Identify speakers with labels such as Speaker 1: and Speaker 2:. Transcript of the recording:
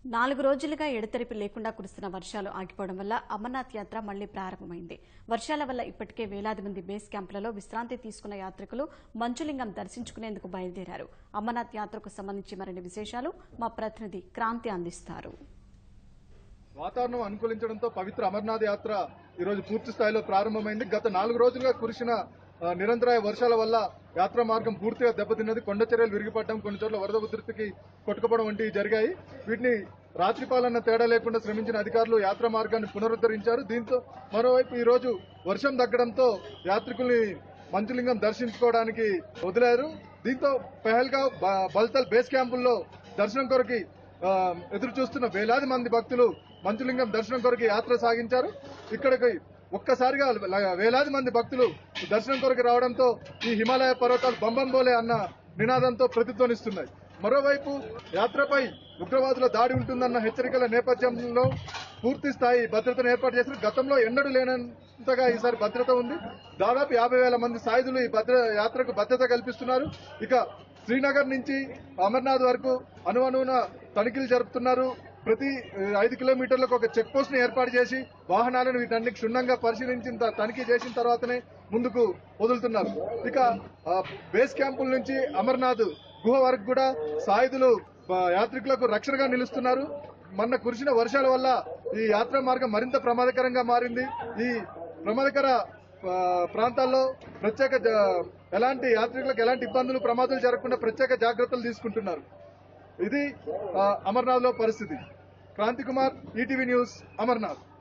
Speaker 1: నాలుగు రోజులుగా ఎడతెరిపి లేకుండా కురుస్తున్న వర్షాలు ఆగిపోవడం వల్ల అమర్నాథ్ యాత్ర మళ్లీ ప్రారంభమైంది వర్షాల వల్ల ఇప్పటికే వేలాది మంది బేస్ క్యాంపులలో విశ్రాంతి తీసుకున్న యాత్రికులు మంచులింగం దర్శించుకునేందుకు బయలుదేరారు అమర్నాథ్ యాత్రకు సంబంధించి మరిన్ని విశేషాలు మా ప్రతినిధి క్రాంతి అందిస్తారు
Speaker 2: వాతావరణం అనుకూలించడంతో పవిత్ర అమర్నాథ్ యాత్ర ఈరోజు పూర్తి స్థాయిలో ప్రారంభమైంది గత నాలుగు రోజులుగా కురిసిన ఆ, నిరంతరాయ వర్షాల వల్ల యాత్రా మార్గం పూర్తిగా దెబ్బతిన్నది కొండ చర్యలు విరిగిపడడం కొన్ని చోట్ల వరద ఉధృతికి కొట్టుకుపోవడం వంటివి జరిగాయి వీటిని రాత్రిపాలన్న తేడా లేకుండా శ్రమించిన అధికారులు యాత్రా మార్గాన్ని పునరుద్ధరించారు దీంతో మరోవైపు ఈ రోజు వర్షం తగ్గడంతో యాత్రికుల్ని మంచులింగం దర్శించుకోవడానికి వదిలారు దీంతో పెహల్గావ్ బ- బల్తల్ బేస్ క్యాంపుల్లో దర్శనం కొరకి ఆ, ఎదురు చూస్తున్న వేలాది మంది భక్తులు మంచులింగం దర్శనం కొరకు యాత్ర సాగించారు ఇక్కడికి ఒక్కసారిగా ల- వేలాది మంది భక్తులు దర్శనం కొరకు రావడంతో ఈ హిమాలయ పర్వతాలు బంబంబోలే అన్న నినాదంతో ప్రతిధ్వనిస్తున్నాయి మరోవైపు యాత్రపై ఉగ్రవాదుల దాడి ఉంటుందన్న హెచ్చరికల నేపథ్యంలో పూర్తి స్థాయి భద్రతను ఏర్పాటు చేశారు గతంలో ఎన్నడూ లేనంతగా ఈసారి భద్రత ఉంది దాదాపు యాభై వేల మంది సాయుధులు ఈ భద్ర యాత్రకు భద్రత కల్పిస్తున్నారు ఇక శ్రీనగర్ నుంచి అమర్నాథ్ వరకు అనువనువున తనిఖీలు జరుపుతున్నారు ప్రతి ఆ, ఐదు కిలోమీటర్లకు ఒక చెక్ పోస్ట్ ని ఏర్పాటు చేసి వాహనాలను వీటన్ని క్షుణ్ణంగా పరిశీలించిన త- తనిఖీ చేసిన తర్వాతనే ముందుకు వదులుతున్నారు ఇక ఆ, బేస్ క్యాంపుల నుంచి అమర్నాథ్ గుహ వరకు కూడా సాయుధులు ఆ, యాత్రికులకు రక్షణగా నిలుస్తున్నారు మొన్న కురిసిన వర్షాల వల్ల ఈ యాత్రా మార్గం మరింత ప్రమాదకరంగా మారింది ఈ ప్రమాదకర ఆ, ప్రాంతాల్లో ప్రత్యేక జ- ఎలాంటి యాత్రికులకు ఎలాంటి ఇబ్బందులు ప్రమాదాలు జరగకుండా ప్రత్యేక జాగ్రత్తలు తీసుకుంటున్నారు ఇది ఆ, అమర్నాథ్ లో పరిస్థితి క్రాంతి కుమార్ ఈటీవీ న్యూస్ అమర్నాథ్